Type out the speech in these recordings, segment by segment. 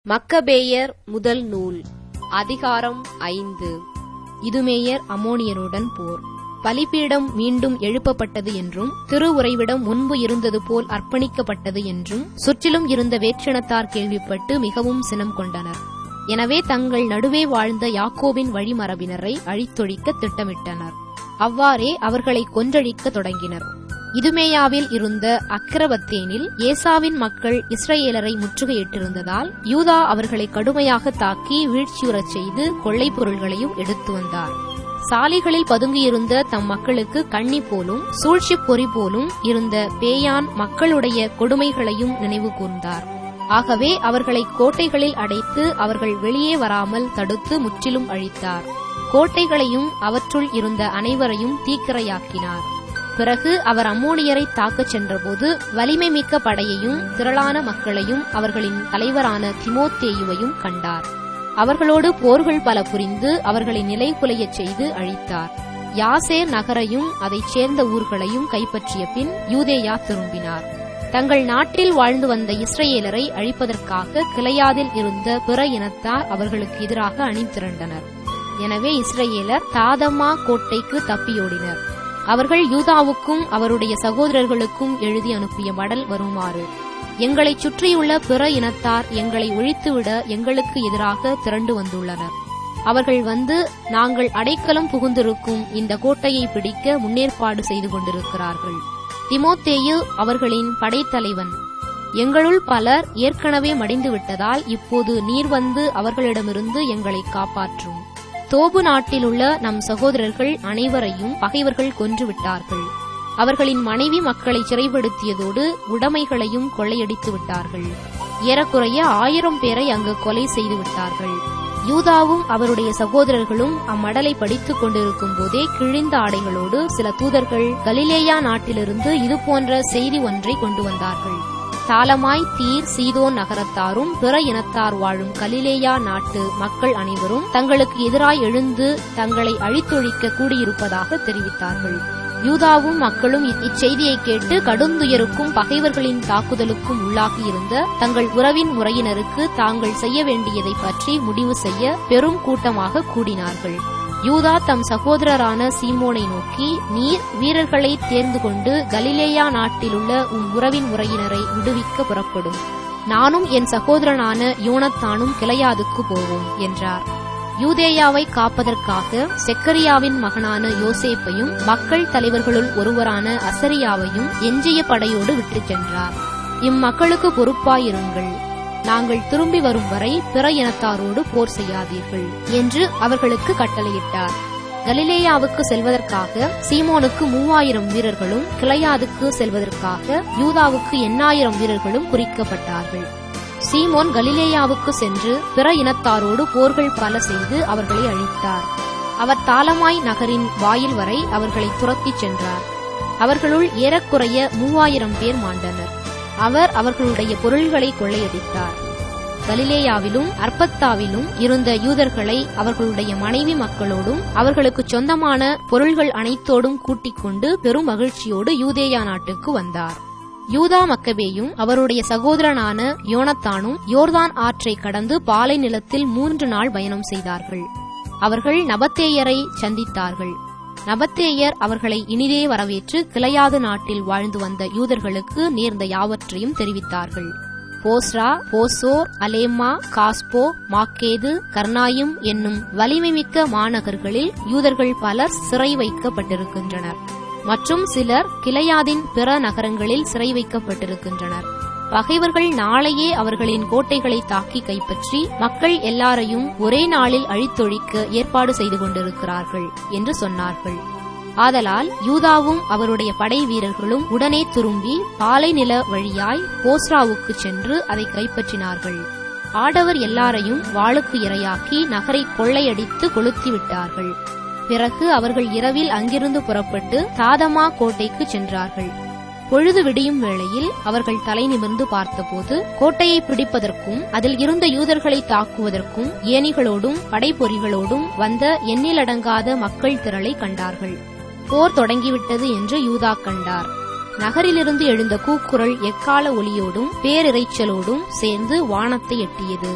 மக்கபேயர் முதல் நூல் அதிகாரம் ஐந்து இதுமேயர் அம்மோனியருடன் போர் பலிபீடம் மீண்டும் எழுப்பப்பட்டது என்றும் திருவுறைவிடம் முன்பு இருந்தது போல் அர்ப்பணிக்கப்பட்டது என்றும் சுற்றிலும் இருந்த வேற்றினத்தார் கேள்விப்பட்டு மிகவும் சினம் கொண்டனர் எனவே தங்கள் நடுவே வாழ்ந்த யாக்கோபின் வழிமரபினரை அழித்தொழிக்க திட்டமிட்டனர் அவ்வாறே அவர்களை கொன்றழிக்க தொடங்கினர் இதுமேயாவில் இருந்த அக்கிரபத்தேனில் ஏசாவின் மக்கள் இஸ்ரேலரை முற்றுகையிட்டிருந்ததால் யூதா அவர்களை கடுமையாக தாக்கி வீழ்ச்சியுறச் செய்து கொள்ளைப் பொருள்களையும் எடுத்து வந்தார் சாலைகளில் பதுங்கியிருந்த தம் மக்களுக்கு கண்ணி போலும் சூழ்ச்சிப் பொறி போலும் இருந்த பேயான் மக்களுடைய கொடுமைகளையும் நினைவு கூர்ந்தார் ஆகவே அவர்களை கோட்டைகளில் அடைத்து அவர்கள் வெளியே வராமல் தடுத்து முற்றிலும் அழித்தார் கோட்டைகளையும் அவற்றுள் இருந்த அனைவரையும் தீக்கிரையாக்கினார் பிறகு அவர் அம்மோனியரை தாக்கச் சென்றபோது வலிமை மிக்க படையையும் திரளான மக்களையும் அவர்களின் தலைவரான திமோத்தேயுவையும் கண்டார் அவர்களோடு போர்கள் பல புரிந்து அவர்களை நிலைகுலையச் செய்து அழித்தார் யாசேர் நகரையும் அதைச் சேர்ந்த ஊர்களையும் கைப்பற்றிய பின் யூதேயா திரும்பினார் தங்கள் நாட்டில் வாழ்ந்து வந்த இஸ்ரேலரை அழிப்பதற்காக கிளையாதில் இருந்த பிற இனத்தார் அவர்களுக்கு எதிராக அணிதிரண்டனர் எனவே இஸ்ரேலர் தாதமா கோட்டைக்கு தப்பியோடினர் அவர்கள் யூதாவுக்கும் அவருடைய சகோதரர்களுக்கும் எழுதி அனுப்பிய மடல் வருமாறு எங்களைச் சுற்றியுள்ள பிற இனத்தார் எங்களை ஒழித்துவிட எங்களுக்கு எதிராக திரண்டு வந்துள்ளனர் அவர்கள் வந்து நாங்கள் அடைக்கலம் புகுந்திருக்கும் இந்த கோட்டையை பிடிக்க முன்னேற்பாடு செய்து கொண்டிருக்கிறார்கள் திமோத்தேயு அவர்களின் படைத்தலைவன் எங்களுள் பலர் ஏற்கனவே மடிந்து விட்டதால் இப்போது நீர் வந்து அவர்களிடமிருந்து எங்களை காப்பாற்றும் தோபு நாட்டிலுள்ள நம் சகோதரர்கள் அனைவரையும் பகைவர்கள் கொன்று விட்டார்கள் அவர்களின் மனைவி மக்களை சிறைப்படுத்தியதோடு உடைமைகளையும் கொள்ளையடித்து விட்டார்கள் ஏறக்குறைய ஆயிரம் பேரை அங்கு கொலை செய்து விட்டார்கள் யூதாவும் அவருடைய சகோதரர்களும் அம்மடலை படித்துக் கொண்டிருக்கும் போதே கிழிந்த ஆடைகளோடு சில தூதர்கள் கலிலேயா நாட்டிலிருந்து இதுபோன்ற செய்தி ஒன்றை கொண்டு வந்தார்கள் தாளமாய் தீர் சீதோன் நகரத்தாரும் பிற இனத்தார் வாழும் கலிலேயா நாட்டு மக்கள் அனைவரும் தங்களுக்கு எதிராய் எழுந்து தங்களை அழித்தொழிக்க கூடியிருப்பதாக தெரிவித்தார்கள் யூதாவும் மக்களும் இச்செய்தியை கேட்டு கடுந்துயருக்கும் பகைவர்களின் தாக்குதலுக்கும் உள்ளாகியிருந்த தங்கள் உறவின் முறையினருக்கு தாங்கள் செய்ய வேண்டியதை பற்றி முடிவு செய்ய பெரும் கூட்டமாக கூடினார்கள் யூதா தம் சகோதரரான சீமோனை நோக்கி நீர் வீரர்களை தேர்ந்து கொண்டு கலிலேயா நாட்டிலுள்ள உம் உறவின் முறையினரை விடுவிக்க புறப்படும் நானும் என் சகோதரனான யோனத்தானும் கிளையாதுக்கு போவோம் என்றார் யூதேயாவை காப்பதற்காக செக்கரியாவின் மகனான யோசேப்பையும் மக்கள் தலைவர்களுள் ஒருவரான அசரியாவையும் எஞ்சிய படையோடு விட்டுச் சென்றார் இம்மக்களுக்கு பொறுப்பாயிருங்கள் நாங்கள் திரும்பி வரும் வரை பிற இனத்தாரோடு போர் செய்யாதீர்கள் என்று அவர்களுக்கு கட்டளையிட்டார் கலிலேயாவுக்கு செல்வதற்காக சீமோனுக்கு மூவாயிரம் வீரர்களும் கிளையாதுக்கு செல்வதற்காக யூதாவுக்கு எண்ணாயிரம் வீரர்களும் குறிக்கப்பட்டார்கள் சீமோன் கலிலேயாவுக்கு சென்று பிற இனத்தாரோடு போர்கள் பல செய்து அவர்களை அழித்தார் அவர் தாளமாய் நகரின் வாயில் வரை அவர்களை துரத்திச் சென்றார் அவர்களுள் ஏறக்குறைய மூவாயிரம் பேர் மாண்டனர் அவர் அவர்களுடைய பொருள்களை கொள்ளையடித்தார் கலிலேயாவிலும் அர்பத்தாவிலும் இருந்த யூதர்களை அவர்களுடைய மனைவி மக்களோடும் அவர்களுக்கு சொந்தமான பொருள்கள் அனைத்தோடும் கூட்டிக் கொண்டு பெரும் மகிழ்ச்சியோடு யூதேயா நாட்டுக்கு வந்தார் யூதா மக்கபேயும் அவருடைய சகோதரனான யோனத்தானும் யோர்தான் ஆற்றை கடந்து பாலை நிலத்தில் மூன்று நாள் பயணம் செய்தார்கள் அவர்கள் நபத்தேயரை சந்தித்தார்கள் நபத்தேயர் அவர்களை இனிதே வரவேற்று கிளையாது நாட்டில் வாழ்ந்து வந்த யூதர்களுக்கு நேர்ந்த யாவற்றையும் தெரிவித்தார்கள் போஸ்ரா போசோர் அலேமா காஸ்போ மாக்கேது கர்னாயும் என்னும் வலிமைமிக்க மாநகர்களில் யூதர்கள் பலர் சிறை வைக்கப்பட்டிருக்கின்றனர் மற்றும் சிலர் கிளையாதின் பிற நகரங்களில் சிறை வைக்கப்பட்டிருக்கின்றனர் பகைவர்கள் நாளையே அவர்களின் கோட்டைகளை தாக்கி கைப்பற்றி மக்கள் எல்லாரையும் ஒரே நாளில் அழித்தொழிக்க ஏற்பாடு செய்து கொண்டிருக்கிறார்கள் என்று சொன்னார்கள் ஆதலால் யூதாவும் அவருடைய படை வீரர்களும் உடனே திரும்பி பாலை நில வழியாய் போஸ்ராவுக்கு சென்று அதை கைப்பற்றினார்கள் ஆடவர் எல்லாரையும் வாளுக்கு இரையாக்கி நகரை கொள்ளையடித்து கொளுத்திவிட்டார்கள் பிறகு அவர்கள் இரவில் அங்கிருந்து புறப்பட்டு தாதமா கோட்டைக்கு சென்றார்கள் பொழுது விடியும் வேளையில் அவர்கள் தலை நிமிர்ந்து பார்த்தபோது கோட்டையை பிடிப்பதற்கும் அதில் இருந்த யூதர்களை தாக்குவதற்கும் ஏணிகளோடும் படைப்பொறிகளோடும் வந்த எண்ணிலடங்காத மக்கள் திரளை கண்டார்கள் போர் தொடங்கிவிட்டது என்று யூதா கண்டார் நகரிலிருந்து எழுந்த கூக்குரல் எக்கால ஒலியோடும் பேரிரைச்சலோடும் சேர்ந்து வானத்தை எட்டியது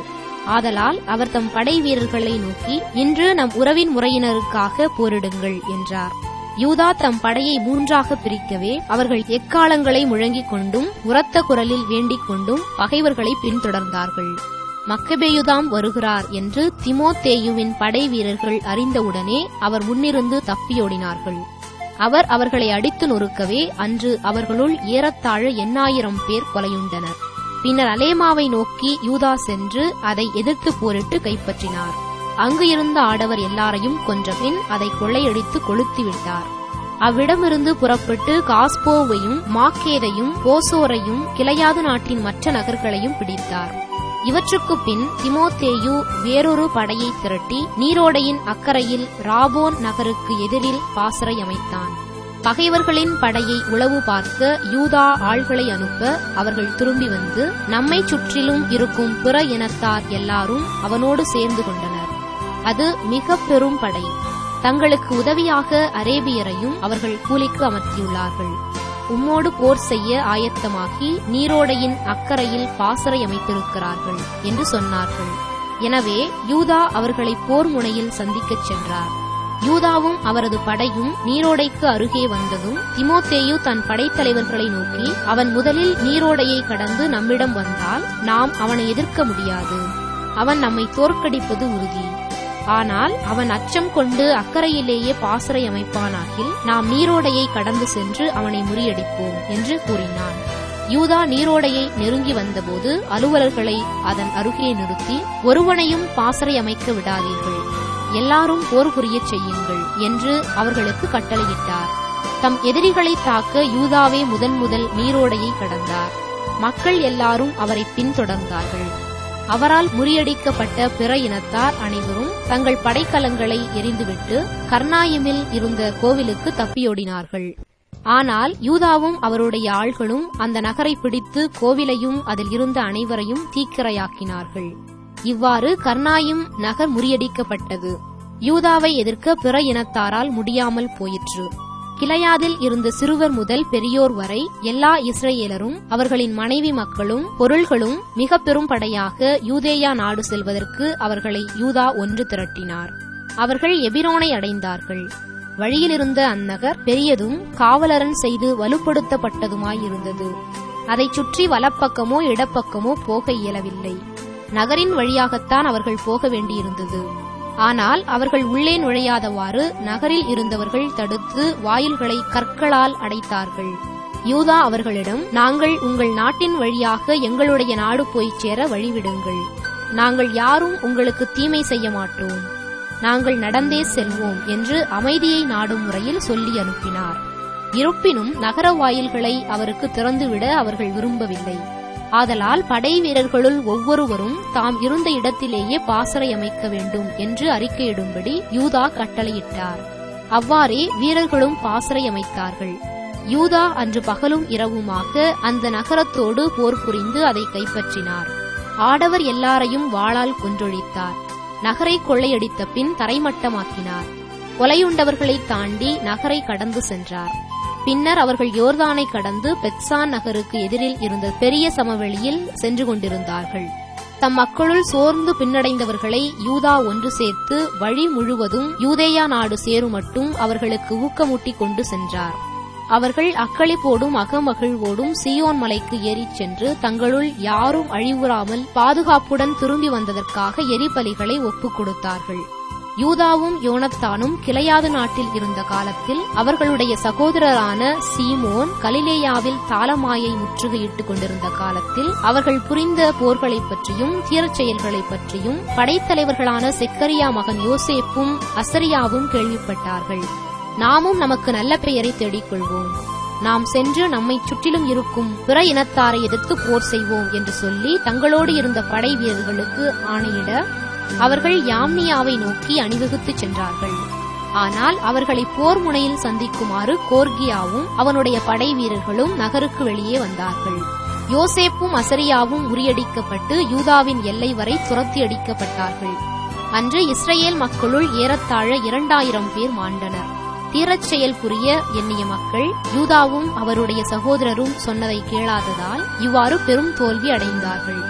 ஆதலால் அவர் தம் படை வீரர்களை நோக்கி இன்று நம் உறவின் முறையினருக்காக போரிடுங்கள் என்றார் யூதா தம் படையை மூன்றாக பிரிக்கவே அவர்கள் எக்காலங்களை முழங்கிக் கொண்டும் உரத்த குரலில் வேண்டிக் கொண்டும் பகைவர்களை பின்தொடர்ந்தார்கள் மக்கபேயுதாம் வருகிறார் என்று திமோத்தேயுவின் படை வீரர்கள் அறிந்தவுடனே அவர் முன்னிருந்து தப்பியோடினார்கள் அவர் அவர்களை அடித்து நொறுக்கவே அன்று அவர்களுள் ஏறத்தாழ எண்ணாயிரம் பேர் கொலையுண்டனர் பின்னர் அலேமாவை நோக்கி யூதா சென்று அதை எதிர்த்து போரிட்டு கைப்பற்றினார் அங்கு இருந்த ஆடவர் எல்லாரையும் கொன்றபின் அதை கொள்ளையடித்து கொளுத்திவிட்டார் அவ்விடமிருந்து புறப்பட்டு காஸ்போவையும் மாக்கேதையும் போசோரையும் கிளையாது நாட்டின் மற்ற நகர்களையும் பிடித்தார் இவற்றுக்குப் பின் திமோத்தேயு வேறொரு படையை திரட்டி நீரோடையின் அக்கறையில் ராபோன் நகருக்கு எதிரில் பாசறை அமைத்தான் பகைவர்களின் படையை உளவு பார்க்க யூதா ஆள்களை அனுப்ப அவர்கள் திரும்பி வந்து நம்மை சுற்றிலும் இருக்கும் பிற இனத்தார் எல்லாரும் அவனோடு சேர்ந்து கொண்டனர் அது மிக பெரும் படை தங்களுக்கு உதவியாக அரேபியரையும் அவர்கள் கூலிக்கு அமர்த்தியுள்ளார்கள் உம்மோடு போர் செய்ய ஆயத்தமாகி நீரோடையின் அக்கறையில் பாசறை அமைத்திருக்கிறார்கள் என்று சொன்னார்கள் எனவே யூதா அவர்களை போர் முனையில் சந்திக்கச் சென்றார் யூதாவும் அவரது படையும் நீரோடைக்கு அருகே வந்ததும் திமோத்தேயு தன் படைத்தலைவர்களை நோக்கி அவன் முதலில் நீரோடையை கடந்து நம்மிடம் வந்தால் நாம் அவனை எதிர்க்க முடியாது அவன் நம்மை தோற்கடிப்பது உறுதி ஆனால் அவன் அச்சம் கொண்டு அக்கறையிலேயே பாசறை அமைப்பானாகில் நாம் நீரோடையை கடந்து சென்று அவனை முறியடிப்போம் என்று கூறினான் யூதா நீரோடையை நெருங்கி வந்தபோது அலுவலர்களை அதன் அருகே நிறுத்தி ஒருவனையும் பாசறை அமைக்க விடாதீர்கள் எல்லாரும் போர் புரியச் செய்யுங்கள் என்று அவர்களுக்கு கட்டளையிட்டார் தம் எதிரிகளை தாக்க யூதாவே முதன் முதல் நீரோடையை கடந்தார் மக்கள் எல்லாரும் அவரை பின்தொடர்ந்தார்கள் அவரால் முறியடிக்கப்பட்ட பிற இனத்தார் அனைவரும் தங்கள் படைக்கலங்களை எரிந்துவிட்டு கர்ணாயிமில் இருந்த கோவிலுக்கு தப்பியோடினார்கள் ஆனால் யூதாவும் அவருடைய ஆள்களும் அந்த நகரை பிடித்து கோவிலையும் அதில் இருந்த அனைவரையும் தீக்கிரையாக்கினார்கள் இவ்வாறு கர்ணாயும் நகர் முறியடிக்கப்பட்டது யூதாவை எதிர்க்க பிற இனத்தாரால் முடியாமல் போயிற்று கிளையாதில் இருந்த சிறுவர் முதல் பெரியோர் வரை எல்லா இஸ்ரேலரும் அவர்களின் மனைவி மக்களும் பொருள்களும் மிக பெரும் படையாக யூதேயா நாடு செல்வதற்கு அவர்களை யூதா ஒன்று திரட்டினார் அவர்கள் எபிரோனை அடைந்தார்கள் வழியிலிருந்த அந்நகர் பெரியதும் காவலரன் செய்து வலுப்படுத்தப்பட்டதுமாயிருந்தது அதைச் சுற்றி வலப்பக்கமோ இடப்பக்கமோ போக இயலவில்லை நகரின் வழியாகத்தான் அவர்கள் போக வேண்டியிருந்தது ஆனால் அவர்கள் உள்ளே நுழையாதவாறு நகரில் இருந்தவர்கள் தடுத்து வாயில்களை கற்களால் அடைத்தார்கள் யூதா அவர்களிடம் நாங்கள் உங்கள் நாட்டின் வழியாக எங்களுடைய நாடு போய்ச் சேர வழிவிடுங்கள் நாங்கள் யாரும் உங்களுக்கு தீமை செய்ய மாட்டோம் நாங்கள் நடந்தே செல்வோம் என்று அமைதியை நாடும் முறையில் சொல்லி அனுப்பினார் இருப்பினும் நகர வாயில்களை அவருக்கு திறந்துவிட அவர்கள் விரும்பவில்லை ஆதலால் படை வீரர்களுள் ஒவ்வொருவரும் தாம் இருந்த இடத்திலேயே பாசறை அமைக்க வேண்டும் என்று அறிக்கையிடும்படி யூதா கட்டளையிட்டார் அவ்வாறே வீரர்களும் பாசறை அமைத்தார்கள் யூதா அன்று பகலும் இரவுமாக அந்த நகரத்தோடு போர் புரிந்து அதை கைப்பற்றினார் ஆடவர் எல்லாரையும் வாளால் கொன்றொழித்தார் நகரை கொள்ளையடித்த பின் தரைமட்டமாக்கினார் கொலையுண்டவர்களை தாண்டி நகரை கடந்து சென்றார் பின்னர் அவர்கள் யோர்தானை கடந்து பெட்சான் நகருக்கு எதிரில் இருந்த பெரிய சமவெளியில் சென்று கொண்டிருந்தார்கள் தம் மக்களுள் சோர்ந்து பின்னடைந்தவர்களை யூதா ஒன்று சேர்த்து வழி முழுவதும் யூதேயா நாடு சேரும் மட்டும் அவர்களுக்கு ஊக்கமூட்டி கொண்டு சென்றார் அவர்கள் அக்களிப்போடும் அகமகிழ்வோடும் சியோன் மலைக்கு ஏறிச் சென்று தங்களுள் யாரும் அழிவுறாமல் பாதுகாப்புடன் திரும்பி வந்ததற்காக எரிபலிகளை ஒப்புக் கொடுத்தார்கள் யூதாவும் யோனத்தானும் கிளையாது நாட்டில் இருந்த காலத்தில் அவர்களுடைய சகோதரரான சீமோன் கலிலேயாவில் தாளமாயை முற்றுகையிட்டுக் கொண்டிருந்த காலத்தில் அவர்கள் புரிந்த போர்களைப் பற்றியும் தீரச் செயல்களைப் பற்றியும் படைத்தலைவர்களான செக்கரியா மகன் யோசேப்பும் அசரியாவும் கேள்விப்பட்டார்கள் நாமும் நமக்கு நல்ல பெயரை தேடிக்கொள்வோம் நாம் சென்று நம்மைச் சுற்றிலும் இருக்கும் பிற இனத்தாரை எதிர்த்து போர் செய்வோம் என்று சொல்லி தங்களோடு இருந்த படை வீரர்களுக்கு ஆணையிட அவர்கள் யாம்னியாவை நோக்கி அணிவகுத்துச் சென்றார்கள் ஆனால் அவர்களை போர் முனையில் சந்திக்குமாறு கோர்கியாவும் அவனுடைய படை வீரர்களும் நகருக்கு வெளியே வந்தார்கள் யோசேப்பும் அசரியாவும் முறியடிக்கப்பட்டு யூதாவின் எல்லை வரை துரத்தி அடிக்கப்பட்டார்கள் அன்று இஸ்ரேல் மக்களுள் ஏறத்தாழ இரண்டாயிரம் பேர் மாண்டனர் தீரச் செயல் புரிய எண்ணிய மக்கள் யூதாவும் அவருடைய சகோதரரும் சொன்னதை கேளாததால் இவ்வாறு பெரும் தோல்வி அடைந்தார்கள்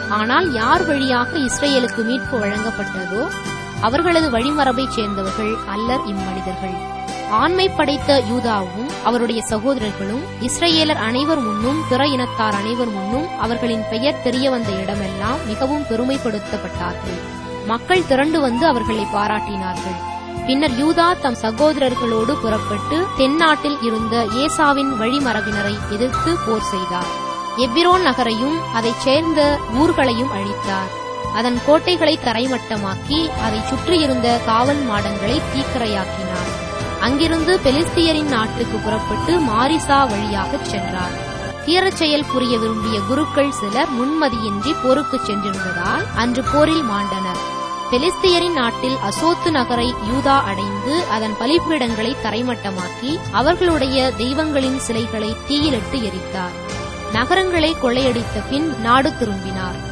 ஆனால் யார் வழியாக இஸ்ரேலுக்கு மீட்பு வழங்கப்பட்டதோ அவர்களது வழிமரபைச் சேர்ந்தவர்கள் அல்லர் இம்மனிதர்கள் ஆண்மை படைத்த யூதாவும் அவருடைய சகோதரர்களும் இஸ்ரேலர் அனைவர் முன்னும் பிற இனத்தார் அனைவர் முன்னும் அவர்களின் பெயர் தெரிய வந்த இடமெல்லாம் மிகவும் பெருமைப்படுத்தப்பட்டார்கள் மக்கள் திரண்டு வந்து அவர்களை பாராட்டினார்கள் பின்னர் யூதா தம் சகோதரர்களோடு புறப்பட்டு தென்னாட்டில் இருந்த ஏசாவின் வழிமரபினரை எதிர்த்து போர் செய்தார் எவ்விரோன் நகரையும் அதைச் சேர்ந்த ஊர்களையும் அழித்தார் அதன் கோட்டைகளை தரைமட்டமாக்கி அதைச் சுற்றியிருந்த காவல் மாடங்களை தீக்கிரையாக்கினார் அங்கிருந்து பெலிஸ்தியரின் நாட்டுக்கு புறப்பட்டு மாரிசா வழியாகச் சென்றார் தீரச் செயல் புரிய விரும்பிய குருக்கள் சிலர் முன்மதியின்றி போருக்குச் சென்றிருந்ததால் அன்று போரில் மாண்டனர் பெலிஸ்தியரின் நாட்டில் அசோத்து நகரை யூதா அடைந்து அதன் பலிபீடங்களை தரைமட்டமாக்கி அவர்களுடைய தெய்வங்களின் சிலைகளை தீயிலிட்டு எரித்தார் நகரங்களை கொள்ளையடித்த பின் நாடு திரும்பினார்